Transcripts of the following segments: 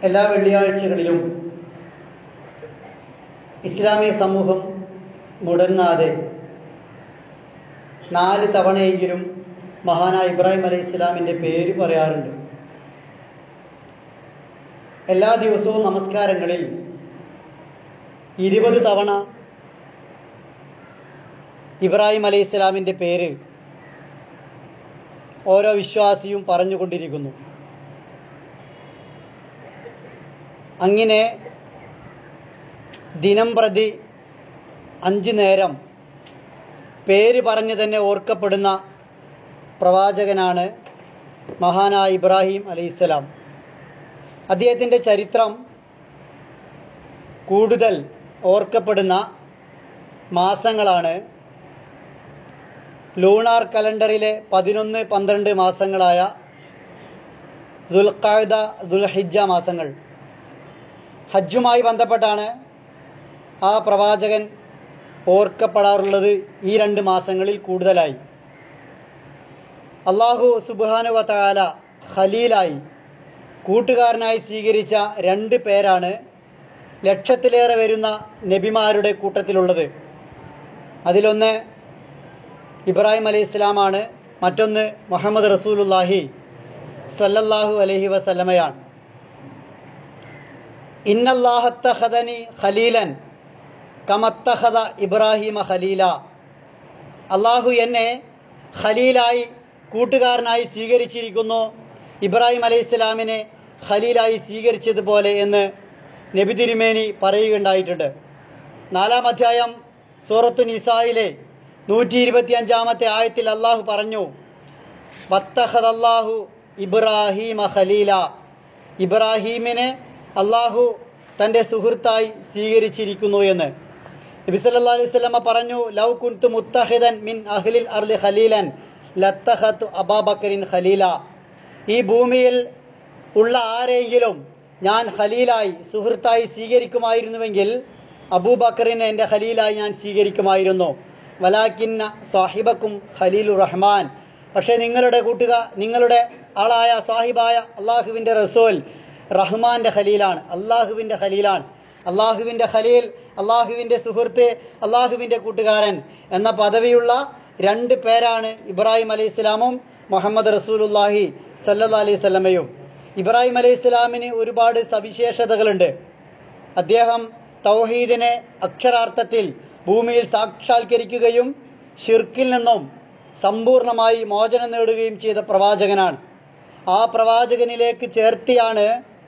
എല്ലാ വെള്ളിയാഴ്ചകളിലും ഇസ്ലാമിക സമൂഹം മുടങ്ങാതെ നാല് തവണയെങ്കിലും മഹാനായ ഇബ്രാഹിം അലൈഹി ഇസ്ലാമിൻ്റെ പേര് പറയാറുണ്ട് എല്ലാ ദിവസവും നമസ്കാരങ്ങളിൽ ഇരുപത് തവണ ഇബ്രാഹിം അലൈഹി ഇസ്ലാമിൻ്റെ പേര് ഓരോ വിശ്വാസിയും പറഞ്ഞുകൊണ്ടിരിക്കുന്നു അങ്ങനെ ദിനം പ്രതി അഞ്ചു നേരം പേര് പറഞ്ഞ് തന്നെ ഓർക്കപ്പെടുന്ന പ്രവാചകനാണ് മഹാനായ ഇബ്രാഹിം അലൈഹിസ്സലാം അദ്ദേഹത്തിൻ്റെ ചരിത്രം കൂടുതൽ ഓർക്കപ്പെടുന്ന മാസങ്ങളാണ് ലൂണാർ കലണ്ടറിലെ പതിനൊന്ന് പന്ത്രണ്ട് മാസങ്ങളായ ദുൽഖായുദ ദുൽഹിജ മാസങ്ങൾ ഹജ്ജുമായി ബന്ധപ്പെട്ടാണ് ആ പ്രവാചകൻ ഓർക്കപ്പെടാറുള്ളത് ഈ രണ്ട് മാസങ്ങളിൽ കൂടുതലായി അള്ളാഹു സുബാനുവ താല ഖലീലായി കൂട്ടുകാരനായി സ്വീകരിച്ച രണ്ട് പേരാണ് ലക്ഷത്തിലേറെ വരുന്ന നബിമാരുടെ കൂട്ടത്തിലുള്ളത് അതിലൊന്ന് ഇബ്രാഹിം അലൈഹി ഇസ്ലാമാണ് മറ്റൊന്ന് മുഹമ്മദ് റസൂലുല്ലാഹി സല്ലല്ലാഹു അലൈഹി വസല്ലമയാണ് ഇന്നല്ലാഹത്തഹദനി ഖലീലൻ കമത്തഹദ ഇബ്രാഹിമ ഖലീല അള്ളാഹു എന്നെ ഖലീലായി കൂട്ടുകാരനായി സ്വീകരിച്ചിരിക്കുന്നു ഇബ്രാഹിം അലൈഹി ഇസ്ലാമിനെ ഖലീലായി സ്വീകരിച്ചതുപോലെ എന്ന് നബി തിരുമേനി പറയുകയുണ്ടായിട്ടുണ്ട് നാലാം അധ്യായം സൂറത്തു നിസായിലെ നൂറ്റി ഇരുപത്തി അഞ്ചാമത്തെ ആയത്തിൽ അള്ളാഹു പറഞ്ഞു വത്തഹദ് അള്ളാഹു ഇബ്രാഹിമ ഖലീല ഇബ്രാഹീമിനെ അള്ളാഹു തൻ്റെ സുഹൃത്തായി സ്വീകരിച്ചിരിക്കുന്നു എന്ന് നബി സല്ലല്ലാഹു അലൈഹി വസല്ലമ പറഞ്ഞു ലൗ കുൻതു മുത്തഹിദൻ മിൻ അഹ്ലിൽ അർളി ഖലീലൻ ലത്തഖത്തു അബാബക്കറിൻ ഖലീല ഈ ഭൂമിയിൽ ഉള്ള ആരെങ്കിലും ഞാൻ ഖലീലായി സുഹൃത്തായി സ്വീകരിക്കുമായിരുന്നുവെങ്കിൽ അബൂബക്കറിനെ എൻ്റെ ഖലീലായി ഞാൻ സ്വീകരിക്കുമായിരുന്നു വലാക്കിന്ന സാഹിബക്കും ഖലീലു റഹ്മാൻ പക്ഷേ നിങ്ങളുടെ കൂട്ടുക നിങ്ങളുടെ ആളായ സാഹിബായ അള്ളാഹുവിൻ്റെ റസൂൽ റഹ്മാന്റെ ഖലീലാണ് അള്ളാഹുവിൻ്റെ ഖലീലാണ് അള്ളാഹുവിൻ്റെ ഖലീൽ അള്ളാഹുവിൻ്റെ സുഹൃത്ത് അള്ളാഹുവിൻ്റെ കൂട്ടുകാരൻ എന്ന പദവിയുള്ള രണ്ട് പേരാണ് ഇബ്രാഹിം അലൈഹി ഇസ്ലാമും മുഹമ്മദ് റസൂലുല്ലാഹി സല്ലാ അലൈഹി സ്വലമയും ഇബ്രാഹിം അലൈഹി ഇസ്ലാമിന് ഒരുപാട് സവിശേഷതകളുണ്ട് അദ്ദേഹം തൗഹീദിനെ അക്ഷരാർത്ഥത്തിൽ ഭൂമിയിൽ സാക്ഷാത്കരിക്കുകയും ഷിർക്കിൽ നിന്നും സമ്പൂർണമായി മോചനം നേടുകയും ചെയ്ത പ്രവാചകനാണ് ആ പ്രവാചകനിലേക്ക് ചേർത്തിയാണ്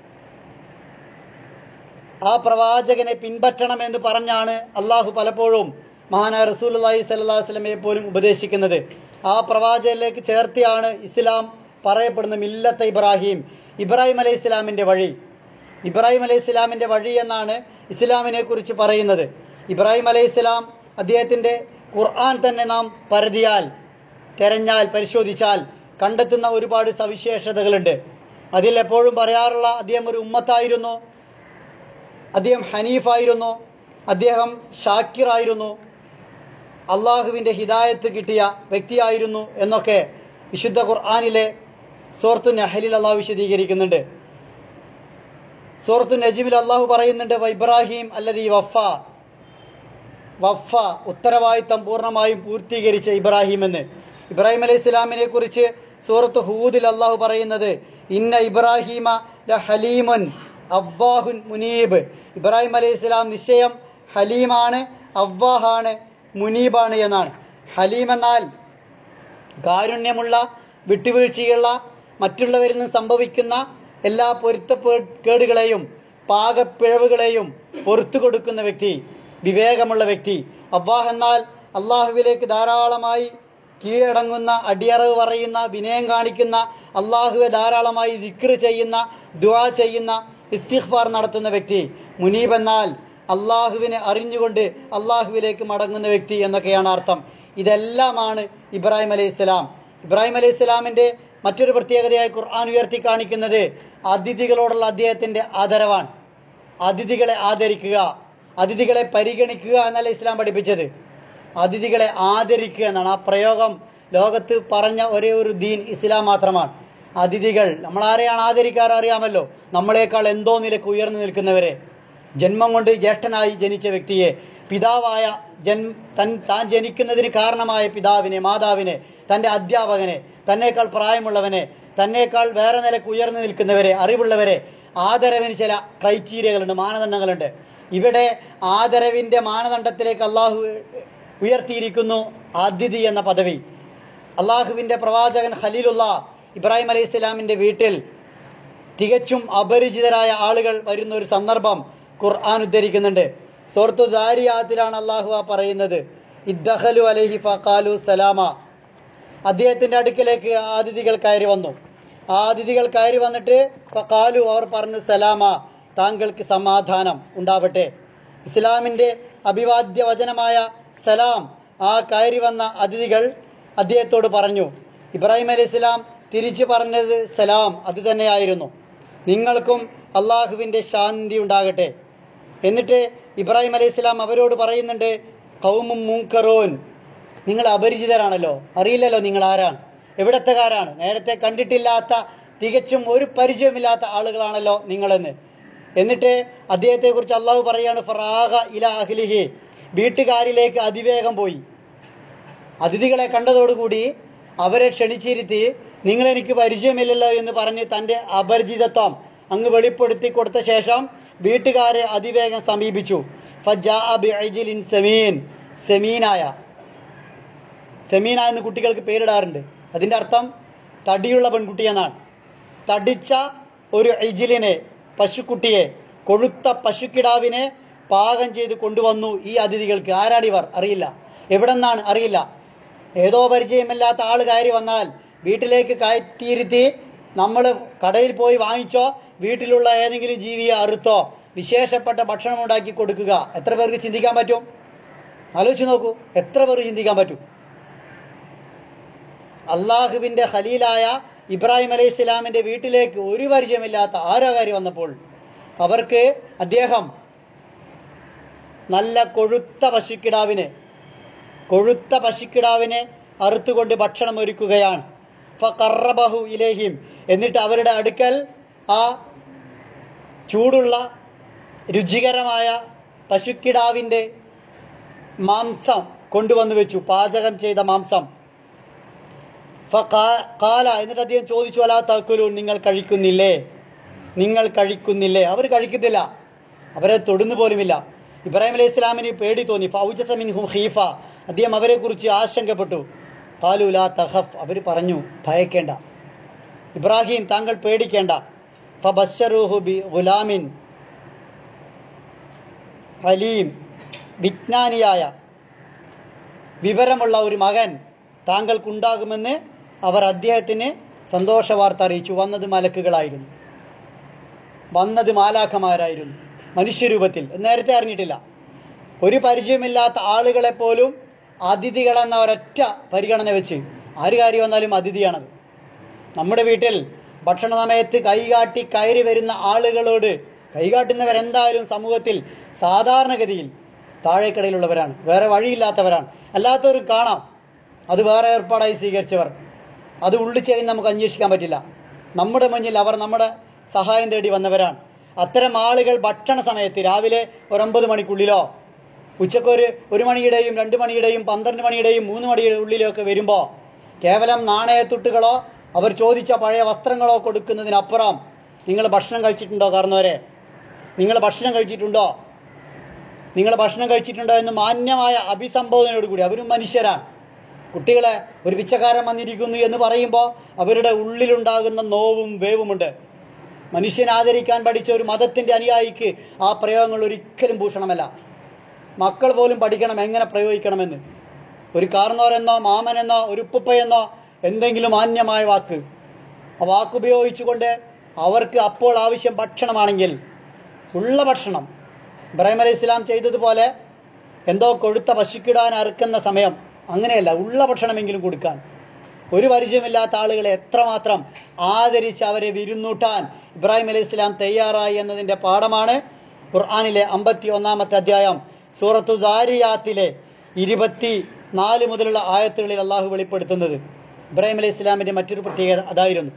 ആ പ്രവാചകനെ പിൻപറ്റണമെന്ന് പറഞ്ഞാണ് അള്ളാഹു പലപ്പോഴും മഹാനായ റസൂൽ അള്ളാഹി സല്ലാ വസ്ലമയെ പോലും ഉപദേശിക്കുന്നത് ആ പ്രവാചകനിലേക്ക് ചേർത്തിയാണ് ഇസ്ലാം പറയപ്പെടുന്ന മില്ലത്ത ഇബ്രാഹിം ഇബ്രാഹിം അലൈഹി ഇസ്ലാമിൻ്റെ വഴി ഇബ്രാഹിം അലൈഹി ഇസ്ലാമിൻ്റെ വഴി എന്നാണ് ഇസ്ലാമിനെ കുറിച്ച് പറയുന്നത് ഇബ്രാഹിം അലൈഹി ഇസ്ലാം അദ്ദേഹത്തിൻ്റെ ഖുർആൻ തന്നെ നാം പരതിയാൽ തെരഞ്ഞാൽ പരിശോധിച്ചാൽ കണ്ടെത്തുന്ന ഒരുപാട് സവിശേഷതകളുണ്ട് അതിൽ എപ്പോഴും പറയാറുള്ള അദ്ദേഹം ഒരു ഉമ്മത്തായിരുന്നു അദ്ദേഹം ഹനീഫായിരുന്നു അദ്ദേഹം ഷാക്കിറായിരുന്നു അള്ളാഹുവിൻ്റെ ഹിദായത്ത് കിട്ടിയ വ്യക്തിയായിരുന്നു എന്നൊക്കെ വിശുദ്ധ ഖുർആാനിലെ സൂറത്തു നഹലിൽ അള്ളാഹു വിശദീകരിക്കുന്നുണ്ട് സൂറത്തു നജീബിൽ അള്ളാഹു പറയുന്നുണ്ട് ഇബ്രാഹിം അല്ലതി വഫ വഫ ഉത്തരവാദിത്തം പൂർണ്ണമായും പൂർത്തീകരിച്ച ഇബ്രാഹിം എന്ന് ഇബ്രാഹിം അലൈഹി ഇസ്ലാമിനെ കുറിച്ച് സൂറത്ത് ഹൂദിൽ അള്ളാഹു പറയുന്നത് ഇന്ന ഇബ്രാഹിമ ല ഹലീമുൻ അബ്ബാഹുൻ മുനീബ് ഇബ്രാഹിം അലൈഹി ഇസ്ലാം നിശ്ചയം ഹലീമാണ് അവ്വാഹാണ് മുനീബാണ് എന്നാണ് ഹലീം എന്നാൽ കാരുണ്യമുള്ള വിട്ടുവീഴ്ചയുള്ള മറ്റുള്ളവരിൽ നിന്ന് സംഭവിക്കുന്ന എല്ലാ പൊരുത്തക്കേടുകളെയും പാകപ്പിഴവുകളെയും പൊറത്തു കൊടുക്കുന്ന വ്യക്തി വിവേകമുള്ള വ്യക്തി അബ്ബാഹ് എന്നാൽ അള്ളാഹുവിലേക്ക് ധാരാളമായി കീഴടങ്ങുന്ന അടിയറവ് പറയുന്ന വിനയം കാണിക്കുന്ന അള്ളാഹുവെ ധാരാളമായി ദിക്ർ ചെയ്യുന്ന ദുആ ചെയ്യുന്ന ഇസ്തിഖ്ഫാർ നടത്തുന്ന വ്യക്തി മുനീബ് എന്നാൽ അള്ളാഹുവിനെ അറിഞ്ഞുകൊണ്ട് അള്ളാഹുവിലേക്ക് മടങ്ങുന്ന വ്യക്തി എന്നൊക്കെയാണ് അർത്ഥം ഇതെല്ലാമാണ് ഇബ്രാഹിം അലൈഹി ഇസ്ലാം ഇബ്രാഹിം അലൈഹി ഇസ്ലാമിന്റെ മറ്റൊരു പ്രത്യേകതയായി ഖുർആൻ ഉയർത്തി കാണിക്കുന്നത് അതിഥികളോടുള്ള അദ്ദേഹത്തിന്റെ ആദരവാണ് അതിഥികളെ ആദരിക്കുക അതിഥികളെ പരിഗണിക്കുക എന്നല്ല ഇസ്ലാം പഠിപ്പിച്ചത് അതിഥികളെ ആദരിക്കുക എന്നാണ് ആ പ്രയോഗം ലോകത്ത് പറഞ്ഞ ഒരേ ഒരു ദീൻ ഇസ്ലാം മാത്രമാണ് അതിഥികൾ നമ്മൾ ആരെയാണ് ആദരിക്കാറ് അറിയാമല്ലോ നമ്മളെക്കാൾ എന്തോ നിലക്ക് ഉയർന്നു നിൽക്കുന്നവരെ ജന്മം കൊണ്ട് ജ്യേഷ്ഠനായി ജനിച്ച വ്യക്തിയെ പിതാവായ ജൻ തൻ താൻ ജനിക്കുന്നതിന് കാരണമായ പിതാവിനെ മാതാവിനെ തൻ്റെ അധ്യാപകനെ തന്നേക്കാൾ പ്രായമുള്ളവനെ തന്നേക്കാൾ വേറെ നിലക്ക് ഉയർന്നു നിൽക്കുന്നവരെ അറിവുള്ളവരെ ആദരവിന് ചില ക്രൈറ്റീരിയകളുണ്ട് മാനദണ്ഡങ്ങളുണ്ട് ഇവിടെ ആദരവിന്റെ മാനദണ്ഡത്തിലേക്ക് അള്ളാഹു ഉയർത്തിയിരിക്കുന്നു അതിഥി എന്ന പദവി അള്ളാഹുവിന്റെ പ്രവാചകൻ ഖലീലുള്ള ഇബ്രാഹിം അലൈഹി ഇസ്ലാമിന്റെ വീട്ടിൽ തികച്ചും അപരിചിതരായ ആളുകൾ വരുന്ന ഒരു സന്ദർഭം ഖുർആൻ ഉദ്ധരിക്കുന്നുണ്ട് സൂറത്തു ദാരിയാത്തിലാണ് അള്ളാഹു ആ പറയുന്നത് ഇദ്ദഹലു അലൈഹി ഫഖാലു സലാമ അദ്ദേഹത്തിന്റെ അടുക്കലേക്ക് ആ അതിഥികൾ കയറി വന്നു ആ അതിഥികൾ കയറി വന്നിട്ട് ഫഖാലു അവർ പറഞ്ഞു സലാമ താങ്കൾക്ക് സമാധാനം ഉണ്ടാവട്ടെ ഇസ്ലാമിന്റെ അഭിവാദ്യ വചനമായ സലാം ആ കയറി വന്ന അതിഥികൾ അദ്ദേഹത്തോട് പറഞ്ഞു ഇബ്രാഹിം അലൈഹി ഇസ്ലാം തിരിച്ചു പറഞ്ഞത് സലാം അത് തന്നെയായിരുന്നു നിങ്ങൾക്കും അള്ളാഹുവിന്റെ ശാന്തി ഉണ്ടാകട്ടെ എന്നിട്ട് ഇബ്രാഹിം അലൈഹി ഇസ്ലാം അവരോട് പറയുന്നുണ്ട് കൗമും മൂക്കറോൻ നിങ്ങൾ അപരിചിതരാണല്ലോ അറിയില്ലല്ലോ നിങ്ങൾ ആരാണ് എവിടത്തെക്കാരാണ് നേരത്തെ കണ്ടിട്ടില്ലാത്ത തികച്ചും ഒരു പരിചയമില്ലാത്ത ആളുകളാണല്ലോ നിങ്ങളെന്ന് എന്നിട്ട് അദ്ദേഹത്തെ കുറിച്ച് അള്ളാഹു പറയാണ് ഫറാഹ ഇല അഹ്ലിഹി വീട്ടുകാരിലേക്ക് അതിവേഗം പോയി അതിഥികളെ കണ്ടതോടുകൂടി അവരെ ക്ഷണിച്ചിരുത്തി നിങ്ങൾ എനിക്ക് പരിചയമില്ലല്ലോ എന്ന് പറഞ്ഞ് തന്റെ അപരിചിതത്വം അങ്ങ് വെളിപ്പെടുത്തി കൊടുത്ത ശേഷം വീട്ടുകാരെ അതിവേഗം സമീപിച്ചു ഫജാ ബിഅജ്ലിൻ സമീൻ സെമീനായ സെമീന എന്ന് കുട്ടികൾക്ക് പേരിടാറുണ്ട് അതിന്റെ അർത്ഥം തടിയുള്ള പെൺകുട്ടി എന്നാണ് തടിച്ച ഒരു ഇജിലിനെ പശുക്കുട്ടിയെ കൊഴുത്ത പശുക്കിടാവിനെ പാകം ചെയ്ത് കൊണ്ടുവന്നു ഈ അതിഥികൾക്ക് ആരാണിവർ അറിയില്ല എവിടെ നിന്നാണ് അറിയില്ല ഏതോ പരിചയമില്ലാത്ത ആൾ കയറി വന്നാൽ വീട്ടിലേക്ക് കയറ്റിയിരുത്തി നമ്മൾ കടയിൽ പോയി വാങ്ങിച്ചോ വീട്ടിലുള്ള ഏതെങ്കിലും ജീവിയെ അറുത്തോ വിശേഷപ്പെട്ട ഭക്ഷണം ഉണ്ടാക്കി കൊടുക്കുക എത്ര പേർക്ക് ചിന്തിക്കാൻ പറ്റും ആലോചിച്ച് നോക്കൂ എത്ര പേർക്ക് ചിന്തിക്കാൻ പറ്റും അള്ളാഹുവിന്റെ ഖലീലായ ഇബ്രാഹിം അലൈഹി ഇസ്ലാമിന്റെ വീട്ടിലേക്ക് ഒരു പരിചയമില്ലാത്ത ആരോ കയറി വന്നപ്പോൾ അവർക്ക് അദ്ദേഹം നല്ല കൊഴുത്ത പശുക്കിടാവിനെ കൊഴുത്ത പശുക്കിടാവിനെ അറുത്തുകൊണ്ട് ഭക്ഷണം ഒരുക്കുകയാണ് ഫഖറബഹു ഇലേഹിം എന്നിട്ട് അവരുടെ അടുക്കൽ ആ ചൂടുള്ള രുചികരമായ പശുക്കിടാവിന്റെ മാംസം കൊണ്ടുവന്നു വെച്ചു പാചകം ചെയ്ത മാംസം ഫഖാ- കാല എന്നിട്ട് അദ്ദേഹം ചോദിച്ചു അലാ തക്കുലൂൻ നിങ്ങൾ കഴിക്കുന്നില്ലേ നിങ്ങൾ കഴിക്കുന്നില്ലേ അവർ കഴിക്കുന്നില്ല അവരെ തൊടുന്നു പോലുമില്ല ഇബ്രാഹിം അലൈഹി ഇസ്ലാമിന് പേടി തോന്നി ഫൗജസ മിൻഹും ഖീഫ അദ്ദേഹം അവരെ കുറിച്ച് ആശങ്കപ്പെട്ടു കാലു ലാ തഹഫ് അവർ പറഞ്ഞു ഭയക്കേണ്ട ഇബ്രാഹിം താങ്കൾ പേടിക്കേണ്ട ഫബശ്ശറൂഹു ബി ഗുലാമിൻ ഹലീം വിജ്ഞാനിയായ വിവരമുള്ള ഒരു മകൻ താങ്കൾക്കുണ്ടാകുമെന്ന് അവർ അദ്ദേഹത്തിന് സന്തോഷ വാർത്ത അറിയിച്ചു വന്നത് മലക്കുകളായിരുന്നു വന്നത് മാലാഖമാരായിരുന്നു മനുഷ്യരൂപത്തിൽ നേരത്തെ അറിഞ്ഞിട്ടില്ല ഒരു പരിചയമില്ലാത്ത ആളുകളെ പോലും അതിഥികളെന്ന ഒരൊറ്റ പരിഗണന വെച്ച് ആര് കാര്യം വന്നാലും അതിഥിയാണത് നമ്മുടെ വീട്ടിൽ ഭക്ഷണ സമയത്ത് കൈകാട്ടി കയറി വരുന്ന ആളുകളോട് കൈകാട്ടുന്നവരെന്തായാലും സമൂഹത്തിൽ സാധാരണഗതിയിൽ താഴേക്കടയിലുള്ളവരാണ് വേറെ വഴിയില്ലാത്തവരാണ് അല്ലാത്തവർ കാണാം അത് വേറെ ഏർപ്പാടായി സ്വീകരിച്ചവർ അത് ഉള്ളിൽ ചെയ്യുന്ന നമുക്ക് അന്വേഷിക്കാൻ പറ്റില്ല നമ്മുടെ മുന്നിൽ അവർ നമ്മുടെ സഹായം തേടി വന്നവരാണ് അത്തരം ആളുകൾ ഭക്ഷണ സമയത്ത് രാവിലെ ഒരു ഒമ്പത് മണിക്കുള്ളിലോ ഉച്ചക്ക് ഒരു ഒരു മണിയുടെയും രണ്ട് മണിയുടെയും പന്ത്രണ്ട് മണിയുടെയും മൂന്ന് മണിയുടെ ഉള്ളിലൊക്കെ വരുമ്പോൾ കേവലം നാണയത്തുട്ടുകളോ അവർ ചോദിച്ച പഴയ വസ്ത്രങ്ങളോ കൊടുക്കുന്നതിനപ്പുറം നിങ്ങൾ ഭക്ഷണം കഴിച്ചിട്ടുണ്ടോ കാരണവരെ നിങ്ങൾ ഭക്ഷണം കഴിച്ചിട്ടുണ്ടോ നിങ്ങൾ ഭക്ഷണം കഴിച്ചിട്ടുണ്ടോ എന്ന് മാന്യമായ അഭിസംബോധനയോട് കൂടി അവരും മനുഷ്യരാണ് കുട്ടികളെ ഒരു പിച്ചക്കാരൻ വന്നിരിക്കുന്നു എന്ന് പറയുമ്പോൾ അവരുടെ ഉള്ളിലുണ്ടാകുന്ന നോവും വേവുമുണ്ട് മനുഷ്യനെ ആദരിക്കാൻ പഠിച്ച ഒരു മതത്തിന്റെ അനുയായിക്ക് ആ പ്രയോഗങ്ങൾ ഒരിക്കലും ഭൂഷണമല്ല മക്കൾ പോലും പഠിക്കണം എങ്ങനെ പ്രയോഗിക്കണമെന്ന് ഒരു കാർന്നോരെന്നോ മാമനെന്നോ ഒരു ഉപ്പുപ്പയെന്നോ എന്തെങ്കിലും മാന്യമായ വാക്ക് ആ വാക്ക് ഉപയോഗിച്ചുകൊണ്ട് അവർക്ക് അപ്പോൾ ആവശ്യം ഭക്ഷണമാണെങ്കിൽ ഉള്ള ഭക്ഷണം ഇബ്രാഹിം അലൈഹി ഇസ്ലാം ചെയ്തതുപോലെ എന്തോ കൊഴുത്ത പശുക്കിടാൻ അറുക്കുന്ന സമയം അങ്ങനെയല്ല ഉള്ള ഭക്ഷണമെങ്കിലും കൊടുക്കാൻ ഒരു പരിചയമില്ലാത്ത ആളുകളെ എത്രമാത്രം ആദരിച്ച് അവരെ വിരുന്നൂട്ടാൻ ഇബ്രാഹിം അലൈഹി ഇസ്ലാം തയ്യാറായി എന്നതിന്റെ പാഠമാണ് ഖുർആാനിലെ അമ്പത്തി ഒന്നാമത്തെ അധ്യായം സൂറത്തു ദാരിയാത്തിലെ ഇരുപത്തി നാല് മുതലുള്ള ആയത്തുകളിൽ അള്ളാഹു വെളിപ്പെടുത്തുന്നത് ഇബ്രാഹിം അലൈഹി ഇസ്ലാമിന്റെ മറ്റൊരു പ്രത്യേകത അതായിരുന്നു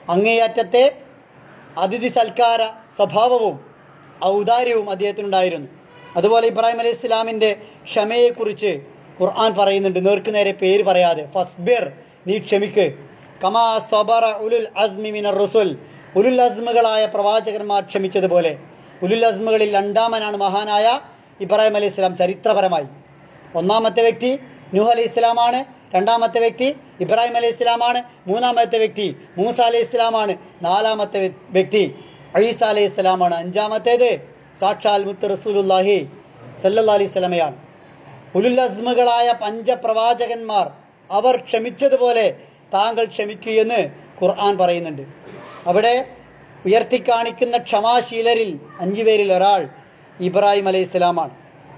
അങ്ങേയറ്റത്തെ അതിഥി സൽക്കാര സ്വഭാവവും ഔദാര്യവും അദ്ദേഹത്തിനുണ്ടായിരുന്നു അതുപോലെ ഇബ്രാഹിം അലൈഹി ഇസ്ലാമിൻ്റെ ക്ഷമയെക്കുറിച്ച് ഖുർആൻ പറയുന്നുണ്ട് നേർക്ക് നേരെ പേര് പറയാതെ ഫസ്ബിർ നീ ക്ഷമിക്ക് കമാ സബറ ഉലുൽ അസ്മി മിനർ റുസുൽ ഉലുൽ അസ്മുകളായ പ്രവാചകന്മാർ ക്ഷമിച്ചതുപോലെ ഉലുൽ അസ്മുകളിൽ രണ്ടാമനാണ് മഹാനായ ഇബ്രാഹിം അലൈഹി ഇസ്ലാം ചരിത്രപരമായി ഒന്നാമത്തെ വ്യക്തി നൂഹ് അലൈഹി ഇസ്ലാമാണ് രണ്ടാമത്തെ വ്യക്തി ഇബ്രാഹിം അലൈഹി ഇസ്ലാമാണ് മൂന്നാമത്തെ വ്യക്തി മൂസ അലൈഹി ഇസ്ലാമാണ് നാലാമത്തെ വ്യ- വ്യക്തി ഐസ അലൈഹി ഇസ്ലാമാണ് അഞ്ചാമത്തേത് സാക്ഷാൽ മുത്ത് റസൂലുല്ലാഹി സല്ലല്ലാഹു അലൈഹി സ്വലമയാണ് ഉലുൽ അസ്മുകളായ പഞ്ചപ്രവാചകന്മാർ അവർ ക്ഷമിച്ചതുപോലെ താങ്കൾ ക്ഷമിക്കുകയെന്ന് ഖുർആൻ പറയുന്നുണ്ട് അവിടെ ഉയർത്തിക്കാണിക്കുന്ന ക്ഷമാശീലരിൽ അഞ്ചു പേരിൽ ഒരാൾ ഇബ്രാഹിം അലൈഹി ഇസ്ലാമാണ്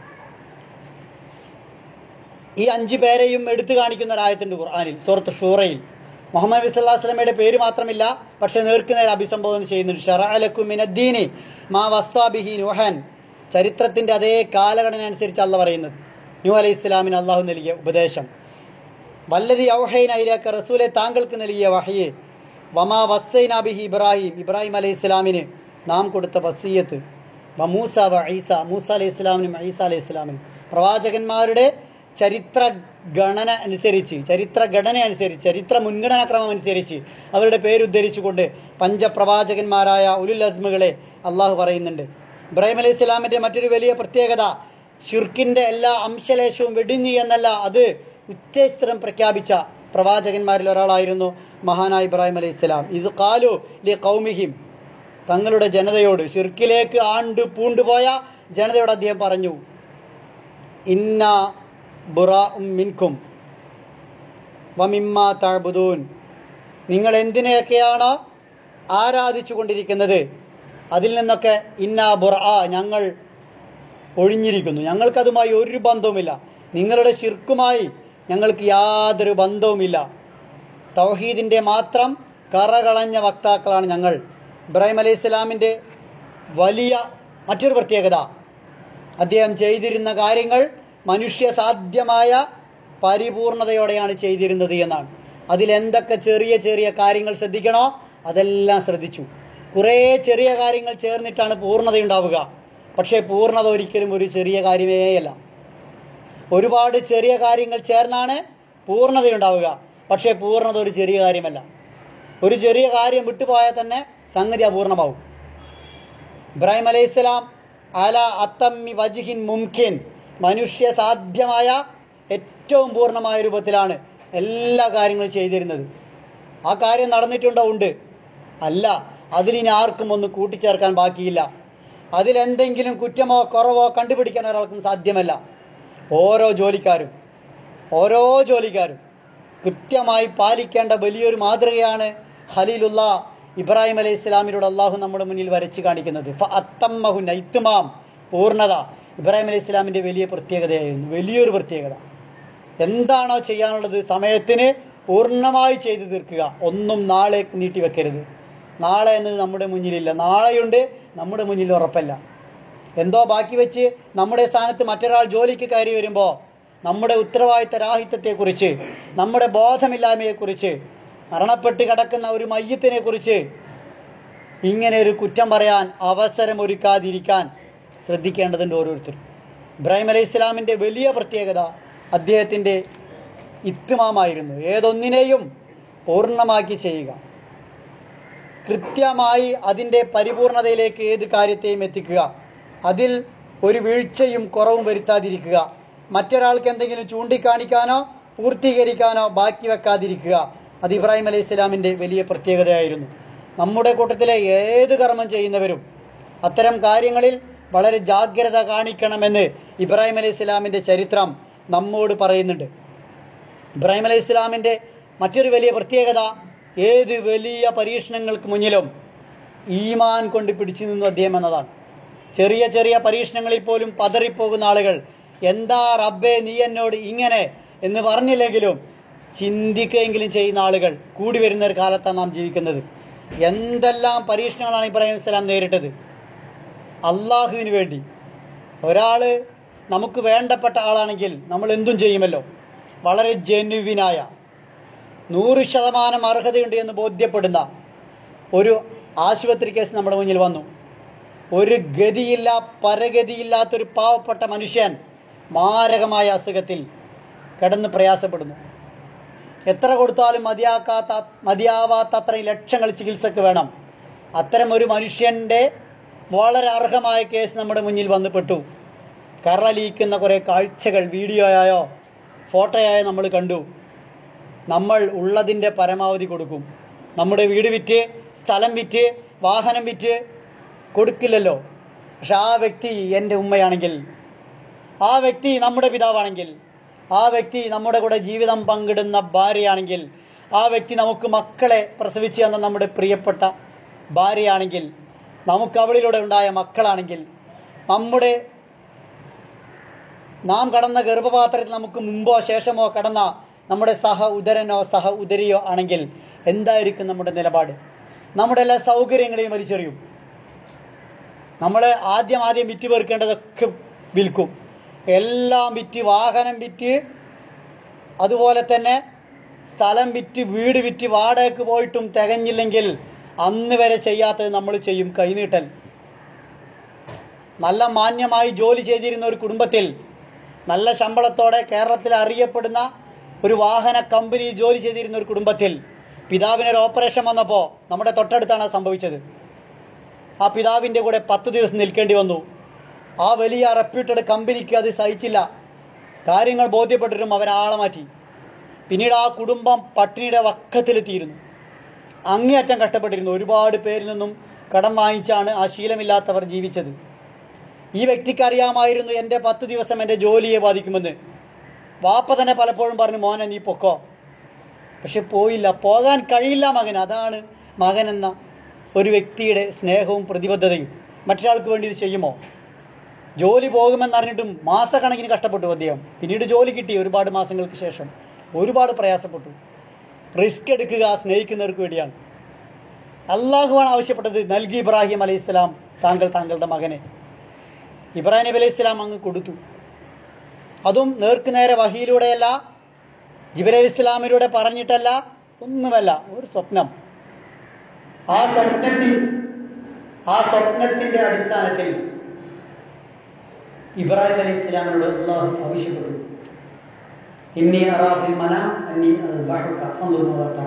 ഈ അഞ്ചു പേരെയും എടുത്തു കാണിക്കുന്ന ഒരായത്തുണ്ട് ഖുർആനിൽ സൂറത്ത് ഷൂറയിൽ മുഹമ്മദ് നബി സല്ലല്ലാഹു അലൈഹി വസല്ലമയുടെ പേര് മാത്രമില്ല പക്ഷെ നേർക്കുനേരെ അഭിസംബോധന ചെയ്യുന്നുണ്ട് ഷറഅലക്കും മിനദ്ദീനി മാ വസ്സാ ബിഹി നൂഹൻ ചരിത്രത്തിന്റെ അതേ കാലഘടന അനുസരിച്ച് അല്ല പറയുന്നത് നൂ അലൈഹി ഇസ്ലാമിന് അള്ളാഹു നൽകിയ ഉപദേശം വല്ലതി ഔഹൈന ഇലാക്ക റസൂലെ താങ്കൾക്ക് നൽകിയ വഹയെ വമാ വസ്സൈന ബിഹി ഇബ്രാഹിം ഇബ്രാഹിം അലൈഹി ഇസ്ലാമിന് നാം കൊടുത്ത വസീയത്ത് വ മൂസ വ ഈസ മൂസ അലൈഹി ഇസ്ലാമിനും ഈസ അലൈഹി ഇസ്ലാമിനും പ്രവാചകന്മാരുടെ ചരിത്ര ഗണന അനുസരിച്ച് ചരിത്ര ഘടന അനുസരിച്ച് ചരിത്ര മുൻഗണനാക്രമം അനുസരിച്ച് അവരുടെ പേരുദ്ധരിച്ചുകൊണ്ട് പഞ്ചപ്രവാചകന്മാരായ ഉലുൽ അസ്മുകളെ അള്ളാഹു പറയുന്നുണ്ട് ഇബ്രാഹിം അലൈഹി ഇസ്ലാമിന്റെ മറ്റൊരു വലിയ പ്രത്യേകത ഷിർക്കിന്റെ എല്ലാ അംശലേശവും വെടിഞ്ഞു എന്നല്ല അത് ഉച്ചസ്ഥിരം പ്രഖ്യാപിച്ച പ്രവാചകന്മാരിൽ ഒരാളായിരുന്നു മഹാനായ ഇബ്രാഹിം അലൈഹി ഇസ്ലാം ഇത് കാലു ലി കൗമിഹിം തങ്ങളുടെ ജനതയോട് ഷിർക്കിലേക്ക് ആണ്ട് പൂണ്ടുപോയ ജനതയോട് അദ്ദേഹം പറഞ്ഞു ഇന്ന ബുറാഉം മിൻകും വമിമ്മ തഅബുദൂൻ നിങ്ങൾ എന്തിനെയൊക്കെയാണോ ആരാധിച്ചു കൊണ്ടിരിക്കുന്നത് അതിൽ നിന്നൊക്കെ ഇന്ന ബുറ ഞങ്ങൾ ഒഴിഞ്ഞിരിക്കുന്നു ഞങ്ങൾക്കതുമായി ഒരു ബന്ധവുമില്ല നിങ്ങളുടെ ശിർക്കുമായി ഞങ്ങൾക്ക് യാതൊരു ബന്ധവുമില്ല തൗഹീദിന്റെ മാത്രം കറകളഞ്ഞ വക്താക്കളാണ് ഞങ്ങൾ ഇബ്രാഹിം അലൈഹി ഇസ്ലാമിന്റെ വലിയ മറ്റൊരു പ്രത്യേകത അദ്ദേഹം ചെയ്തിരുന്ന കാര്യങ്ങൾ മനുഷ്യ സാധ്യമായ പരിപൂർണതയോടെയാണ് ചെയ്തിരുന്നത് എന്നാണ് അതിലെന്തൊക്കെ ചെറിയ ചെറിയ കാര്യങ്ങൾ ശ്രദ്ധിക്കണോ അതെല്ലാം ശ്രദ്ധിച്ചു കുറേ ചെറിയ കാര്യങ്ങൾ ചേർന്നിട്ടാണ് പൂർണ്ണതയുണ്ടാവുക പക്ഷേ പൂർണ്ണത ഒരിക്കലും ഒരു ചെറിയ കാര്യമേയല്ല ഒരുപാട് ചെറിയ കാര്യങ്ങൾ ചേർന്നാണ് പൂർണ്ണതയുണ്ടാവുക പക്ഷേ പൂർണ്ണത ഒരു ചെറിയ കാര്യമല്ല ഒരു ചെറിയ കാര്യം വിട്ടുപോയാൽ തന്നെ സംഗതി അപൂർണമാവും ഇബ്രാഹിം അലൈഹി സ്വലാം അല അത്തമ്മി വജിഹിൻ മുംകിൻ മനുഷ്യ സാധ്യമായ ഏറ്റവും പൂർണ്ണമായ രൂപത്തിലാണ് എല്ലാ കാര്യങ്ങളും ചെയ്തിരുന്നത് ആ കാര്യം നടന്നിട്ടുണ്ടോ ഉണ്ട് അല്ല അതിലിനി ആർക്കും ഒന്ന് കൂട്ടിച്ചേർക്കാൻ ബാക്കിയില്ല അതിലെന്തെങ്കിലും കുറ്റമോ കുറവോ കണ്ടുപിടിക്കാൻ ഒരാൾക്കും സാധ്യമല്ല ഓരോ ജോലിക്കാരും ഓരോ ജോലിക്കാരും കൃത്യമായി പാലിക്കേണ്ട വലിയൊരു മാതൃകയാണ് ഖലീലുള്ള ഇബ്രാഹിം അലൈഹി ഇസ്ലാമിലൂടെ അള്ളാഹു നമ്മുടെ മുന്നിൽ വരച്ച് കാണിക്കുന്നത് ഫ അത്തമ്മഹുൻ ഇത്തുമാം പൂർണ്ണത ഇബ്രാഹിം അലൈഹി ഇസ്ലാമിന്റെ വലിയ പ്രത്യേകതയായിരുന്നു വലിയൊരു പ്രത്യേകത എന്താണോ ചെയ്യാനുള്ളത് സമയത്തിന് പൂർണ്ണമായി ചെയ്തു തീർക്കുക ഒന്നും നാളേക്ക് നീട്ടിവെക്കരുത് നാളെ എന്നത് നമ്മുടെ മുന്നിലില്ല നാളെയുണ്ട് നമ്മുടെ മുന്നിൽ ഉറപ്പല്ല എന്തോ ബാക്കി വെച്ച് നമ്മുടെ സ്ഥാനത്ത് മറ്റൊരാൾ ജോലിക്ക് കയറി വരുമ്പോൾ നമ്മുടെ ഉത്തരവാദിത്ത രാഹിത്യത്തെക്കുറിച്ച് നമ്മുടെ ബോധമില്ലായ്മയെക്കുറിച്ച് മരണപ്പെട്ട് കിടക്കുന്ന ഒരു മയ്യത്തിനെ കുറിച്ച് ഇങ്ങനെ ഒരു കുറ്റം പറയാൻ അവസരം ഒരുക്കാതിരിക്കാൻ ശ്രദ്ധിക്കേണ്ടതുണ്ട് ഓരോരുത്തരും ഇബ്രാഹിം അലൈഹി ഇസ്ലാമിന്റെ വലിയ പ്രത്യേകത അദ്ദേഹത്തിന്റെ ഇത്തുമാമായിരുന്നു ഏതൊന്നിനെയും പൂർണ്ണമാക്കി ചെയ്യുക കൃത്യമായി അതിൻ്റെ പരിപൂർണതയിലേക്ക് ഏത് കാര്യത്തെയും എത്തിക്കുക അതിൽ ഒരു വീഴ്ചയും കുറവും വരുത്താതിരിക്കുക മറ്റൊരാൾക്ക് എന്തെങ്കിലും ചൂണ്ടിക്കാണിക്കാനോ പൂർത്തീകരിക്കാനോ ബാക്കി വെക്കാതിരിക്കുക അത് ഇബ്രാഹിം അലൈഹി ഇസ്ലാമിൻ്റെ വലിയ പ്രത്യേകതയായിരുന്നു നമ്മുടെ കൂട്ടത്തിലെ ഏത് കർമ്മം ചെയ്യുന്നവരും അത്തരം കാര്യങ്ങളിൽ വളരെ ജാഗ്രത കാണിക്കണമെന്ന് ഇബ്രാഹിം അലൈഹി ഇസ്ലാമിൻ്റെ ചരിത്രം നമ്മോട് പറയുന്നുണ്ട് ഇബ്രാഹിം അലൈഹി ഇസ്ലാമിൻ്റെ മറ്റൊരു വലിയ പ്രത്യേകത ഏത് വലിയ പരീക്ഷണങ്ങൾക്ക് മുന്നിലും ഈമാൻ കൊണ്ട് പിടിച്ചു നിന്നു അദ്ദേഹം എന്നതാണ് ചെറിയ ചെറിയ പരീക്ഷണങ്ങളിൽ പോലും പതറിപ്പോകുന്ന ആളുകൾ എന്താ റബ്ബേ നീ എന്നോട് ഇങ്ങനെ എന്ന് പറഞ്ഞില്ലെങ്കിലും ചിന്തിക്കുകയെങ്കിലും ചെയ്യുന്ന ആളുകൾ കൂടി വരുന്ന ഒരു കാലത്താണ് നാം ജീവിക്കുന്നത് എന്തെല്ലാം പരീക്ഷണങ്ങളാണ് ഇബ്രാഹിം ഇസ്ലാം നേരിട്ടത് അള്ളാഹുവിന് വേണ്ടി ഒരാള് നമുക്ക് വേണ്ടപ്പെട്ട ആളാണെങ്കിൽ നമ്മൾ എന്തും ചെയ്യുമല്ലോ വളരെ ജെനുവിനായ നൂറ് ശതമാനം അർഹതയുണ്ട് എന്ന് ബോധ്യപ്പെടുന്ന ഒരു ആശുപത്രി കേസ് നമ്മുടെ മുന്നിൽ വന്നു ഒരു ഗതിയില്ല പരഗതിയില്ലാത്തൊരു പാവപ്പെട്ട മനുഷ്യൻ മാരകമായ അസുഖത്തിൽ കിടന്ന് പ്രയാസപ്പെടുന്നു എത്ര കൊടുത്താലും മതിയാക്കാത്ത മതിയാവാത്ത അത്രയും ലക്ഷങ്ങൾ ചികിത്സക്ക് വേണം അത്തരം ഒരു മനുഷ്യന്റെ വളരെ അർഹമായ കേസ് നമ്മുടെ മുന്നിൽ വന്നുപെട്ടു കറലീക്കുന്ന കുറെ കാഴ്ചകൾ വീഡിയോയായോ ഫോട്ടോയായോ നമ്മൾ കണ്ടു നമ്മൾ ഉള്ളതിന്റെ പരമാവധി കൊടുക്കും നമ്മുടെ വീട് വിറ്റ് സ്ഥലം വിറ്റ് വാഹനം വിറ്റ് കൊടുക്കില്ലല്ലോ പക്ഷെ ആ വ്യക്തി എൻ്റെ ഉമ്മയാണെങ്കിൽ ആ വ്യക്തി നമ്മുടെ പിതാവാണെങ്കിൽ ആ വ്യക്തി നമ്മുടെ കൂടെ ജീവിതം പങ്കിടുന്ന ഭാര്യയാണെങ്കിൽ ആ വ്യക്തി നമുക്ക് മക്കളെ പ്രസവിച്ചു തന്ന നമ്മുടെ പ്രിയപ്പെട്ട ഭാര്യയാണെങ്കിൽ നമുക്ക് അവളിലൂടെ ഉണ്ടായ മക്കളാണെങ്കിൽ നമ്മുടെ നാം കടന്ന ഗർഭപാത്രത്തിൽ നമുക്ക് മുമ്പോ ശേഷമോ കടന്ന നമ്മുടെ സഹ ഉദരനോ സഹ ഉദരിയോ ആണെങ്കിൽ എന്തായിരിക്കും നമ്മുടെ നിലപാട് നമ്മുടെ എല്ലാ സൗകര്യങ്ങളെയും വലിച്ചെറിയും നമ്മൾ ആദ്യം ആദ്യം വിറ്റ് പേർക്കേണ്ടതൊക്കെ വിൽക്കും എല്ലാം വിറ്റ് വാഹനം വിറ്റ് അതുപോലെ തന്നെ സ്ഥലം വിറ്റ് വീട് വിറ്റ് വാടകയ്ക്ക് പോയിട്ടും തികഞ്ഞില്ലെങ്കിൽ അന്ന് വരെ ചെയ്യാത്തത് നമ്മൾ ചെയ്യും കൈനീട്ടൽ നല്ല മാന്യമായി ജോലി ചെയ്തിരുന്ന ഒരു കുടുംബത്തിൽ നല്ല ശമ്പളത്തോടെ കേരളത്തിൽ അറിയപ്പെടുന്ന ഒരു വാഹന കമ്പനി ജോലി ചെയ്തിരുന്ന ഒരു കുടുംബത്തിൽ പിതാവിന് ഒരു ഓപ്പറേഷൻ വന്നപ്പോൾ നമ്മുടെ തൊട്ടടുത്താണ് അത് സംഭവിച്ചത് ആ പിതാവിന്റെ കൂടെ പത്ത് ദിവസം നിൽക്കേണ്ടി വന്നു ആ വലിയ റെപ്യൂട്ടഡ് കമ്പനിക്ക് അത് സഹിച്ചില്ല കാര്യങ്ങൾ ബോധ്യപ്പെട്ടിട്ടും അവരാളെ മാറ്റി പിന്നീട് ആ കുടുംബം പട്ടിണിയുടെ വക്കത്തിലെത്തിയിരുന്നു അങ്ങേയറ്റം കഷ്ടപ്പെട്ടിരുന്നു ഒരുപാട് പേരിൽ നിന്നും കടം വാങ്ങിച്ചാണ് ആ ശീലമില്ലാത്തവർ ജീവിച്ചത് ഈ വ്യക്തിക്ക് അറിയാമായിരുന്നു എൻ്റെ പത്ത് ദിവസം എൻ്റെ ജോലിയെ ബാധിക്കുമെന്ന് വാപ്പ തന്നെ പലപ്പോഴും പറഞ്ഞു മോനെ നീ പൊക്കോ പക്ഷെ പോയില്ല പോകാൻ കഴിയില്ല മകൻ അതാണ് മകൻ എന്ന ഒരു വ്യക്തിയുടെ സ്നേഹവും പ്രതിബദ്ധതയും മറ്റൊരാൾക്ക് വേണ്ടി ഇത് ചെയ്യുമോ ജോലി പോകുമെന്നറിഞ്ഞിട്ടും മാസക്കണക്കിന് കഷ്ടപ്പെട്ടു അദ്ദേഹം പിന്നീട് ജോലി കിട്ടി ഒരുപാട് മാസങ്ങൾക്ക് ശേഷം ഒരുപാട് പ്രയാസപ്പെട്ടു റിസ്ക് എടുക്കുക സ്നേഹിക്കുന്നവർക്ക് വേണ്ടിയാണ് അള്ളാഹുവാണ് ആവശ്യപ്പെട്ടത് നൽകി ഇബ്രാഹിം അലൈഹി സ്വലാം താങ്കൾ താങ്കളുടെ മകനെ ഇബ്രാഹിം നബി അലൈഹി സ്വലാം അങ്ങ് കൊടുത്തു അതും നേർക്ക് നേരെ വഹിയിലൂടെയല്ല ജിബിൽ അലൈഹി ഇസ്ലാമിലൂടെ പറഞ്ഞിട്ടല്ല ഒന്നുമല്ല ഒരു സ്വപ്നം ആ സ്വപ്നത്തിൽ ആ സ്വപ്നത്തിന്റെ അടിസ്ഥാനത്തിൽ ഇബ്രാഹിം അലൈഹി ഇസ്ലാമിനോട് അള്ളാഹു ആവശ്യപ്പെട്ടു ഇന്നി അറാഫിൽ മന അന്നി അദ്ബഹുക ഫൻദുർ മാദാ തറ.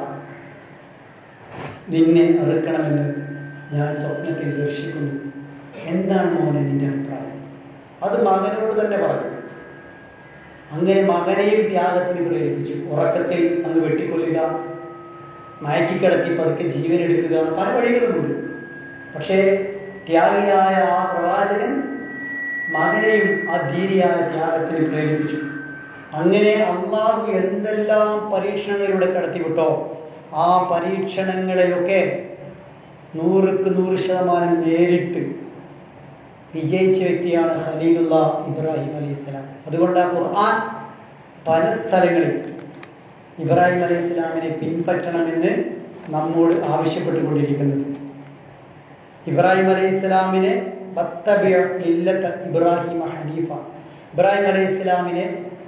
നിന്നെ അറുക്കണമെന്ന് ഞാൻ സ്വപ്നത്തിൽ ദർശിക്കുന്നു എന്താണ് മോനെ നിന്റെ അഭിപ്രായം അത് മകനോട് തന്നെ പറഞ്ഞു അങ്ങനെ മകനെയും ത്യാഗത്തിന് പ്രേരിപ്പിച്ചു ഉറക്കത്തിൽ അങ്ങ് വെട്ടിക്കൊല്ലുക മയക്കിക്കിടത്തി പതുക്കെ ജീവൻ എടുക്കുക പല വഴികളുമുണ്ട് പക്ഷേ ത്യാഗിയായ ആ പ്രവാചകൻ മകനെയും ആ ധീരിയായ ത്യാഗത്തിന് പ്രേരിപ്പിച്ചു അങ്ങനെ അള്ളാഹു എന്തെല്ലാം പരീക്ഷണങ്ങളിലൂടെ കടത്തിവിട്ടോ ആ പരീക്ഷണങ്ങളെയൊക്കെ നൂറുക്ക് നൂറ് ശതമാനം നേരിട്ട് വിജയിച്ച വ്യക്തിയാണ് ഖലീലുള്ള ഇബ്രാഹിം അലൈഹി സ്വലാം അതുകൊണ്ട് ആ ഖുർആൻ പല സ്ഥലങ്ങളിൽ ഇബ്രാഹിം അലൈഹി സ്വലാമിനെ പിൻപറ്റണമെന്ന് നമ്മോട് ആവശ്യപ്പെട്ടുകൊണ്ടിരിക്കുന്നത് ഇബ്രാഹിം അലൈഹി സ്വലാമിനെ ഇല്ലത്ത് ഇബ്രാഹിം ഹനീഫ ഇബ്രാഹിം അലൈഹി സ്വലാമിനെ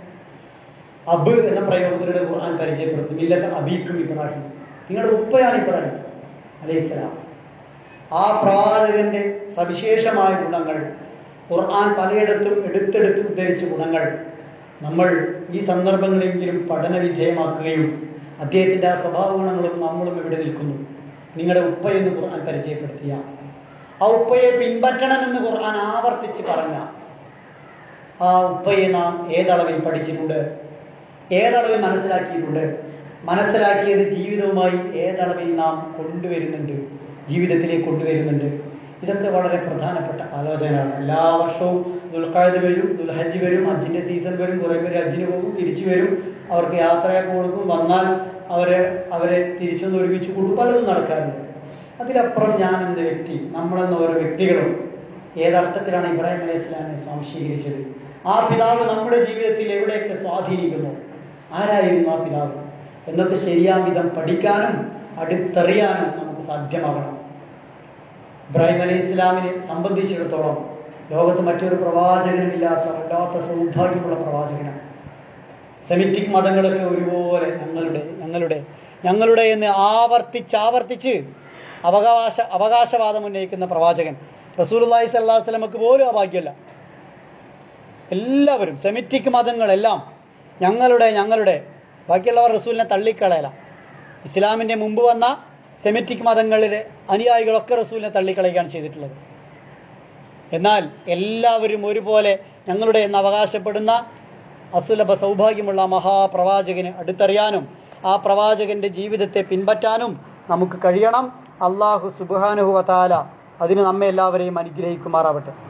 അബ് എന്ന പ്രയോഗത്തിലൂടെ ഖുർആൻ പരിചയപ്പെടുത്തും ഇല്ലത്ത് അബീക്കും ഇബ്രാഹിം നിങ്ങളുടെ ഉപ്പയാണ് ഇബ്രാഹിം അലൈഹി സ്വലാം ആ പ്രവാചകന്റെ സവിശേഷമായ ഗുണങ്ങൾ ഖുർആൻ പലയിടത്തും എടുത്തെടുത്ത് ഉദ്ധരിച്ച ഗുണങ്ങൾ നമ്മൾ ഈ സന്ദർഭങ്ങളെങ്കിലും പഠന വിധേയമാക്കുകയും അദ്ദേഹത്തിന്റെ ആ സ്വഭാവ ഗുണങ്ങളും നമ്മളും ഇവിടെ നിൽക്കുന്നു നിങ്ങളുടെ ഉപ്പയെന്ന് ഖുർആൻ പരിചയപ്പെടുത്തിയ ആ ഉപ്പയെ പിൻപറ്റണമെന്ന് ഖുർആൻ ആവർത്തിച്ച് പറഞ്ഞ ആ ഉപ്പയെ നാം ഏതളവിൽ പഠിച്ചിട്ടുണ്ട് ഏതളവിൽ മനസ്സിലാക്കിയിട്ടുണ്ട് മനസ്സിലാക്കിയത് ജീവിതവുമായി ഏതളവിൽ നാം കൊണ്ടുവരുന്നുണ്ട് ജീവിതത്തിലേക്ക് കൊണ്ടുവരുന്നുണ്ട് ഇതൊക്കെ വളരെ പ്രധാനപ്പെട്ട ആലോചനയാണ് എല്ലാ വർഷവും ദുൽഖാദ് വരും ദുൽഹജ്ജ് വരും ഹജ്ജിന്റെ സീസൺ വരും കുറെ പേര് ഹജ്ജിന് പോകും തിരിച്ചു വരും അവർക്ക് യാത്രയൊക്കെ കൊടുക്കും വന്നാൽ അവരെ അവരെ തിരിച്ചൊന്ന് ഒരുമിച്ച് കൂടും പലതും നടക്കാറുണ്ട് അതിലപ്പുറം ഞാൻ എന്ന വ്യക്തി നമ്മളെന്ന ഓരോ വ്യക്തികളും ഏതർത്ഥത്തിലാണ് ഇബ്രാഹിം അലൈഹി സ്വലാമിനെ സ്വാംശീകരിച്ചത് ആ പിതാവ് നമ്മുടെ ജീവിതത്തിൽ എവിടെയൊക്കെ സ്വാധീനിക്കുന്നു ആരായിരുന്നു ആ പിതാവ് എന്നൊക്കെ ശരിയാം വിധം പഠിക്കാനും അടുത്തറിയാനും നമുക്ക് സാധ്യമാകണം ഇബ്രാഹിം അലൈഹി ഇസ്ലാമിനെ സംബന്ധിച്ചിടത്തോളം ലോകത്ത് മറ്റൊരു പ്രവാചകനുമില്ലാത്ത വല്ലാത്ത സൗഭാഗ്യമുള്ള പ്രവാചകനാണ് സെമിറ്റിക് മതങ്ങളൊക്കെ ഒരുപോലെ ഞങ്ങളുടെ ഞങ്ങളുടെ ഞങ്ങളുടെ എന്ന് ആവർത്തിച്ച് ആവർത്തിച്ച് അവകാശ അവകാശവാദം ഉന്നയിക്കുന്ന പ്രവാചകൻ റസൂലുള്ളാഹി സ്വല്ലല്ലാഹു അലൈഹി വസല്ലമക്ക് പോലും ആ ഭാഗ്യമല്ല എല്ലാവരും സെമിറ്റിക് മതങ്ങളെല്ലാം ഞങ്ങളുടെ ഞങ്ങളുടെ ബാക്കിയുള്ളവർ റസൂലിനെ തള്ളിക്കളയല ഇസ്ലാമിന്റെ മുമ്പ് വന്ന സെമിറ്റിക് മതങ്ങളിലെ അനുയായികളൊക്കെ റസൂലിനെ തള്ളിക്കളയുകയാണ് ചെയ്തിട്ടുള്ളത് എന്നാൽ എല്ലാവരും ഒരുപോലെ ഞങ്ങളുടെ എന്ന് അവകാശപ്പെടുന്ന അസുലഭ സൗഭാഗ്യമുള്ള മഹാപ്രവാചകന് അടുത്തറിയാനും ആ പ്രവാചകന്റെ ജീവിതത്തെ പിൻപറ്റാനും നമുക്ക് കഴിയണം അള്ളാഹു സുബാനുഹുവതാല അതിന് നമ്മെ എല്ലാവരെയും അനുഗ്രഹിക്കുമാറാവട്ടെ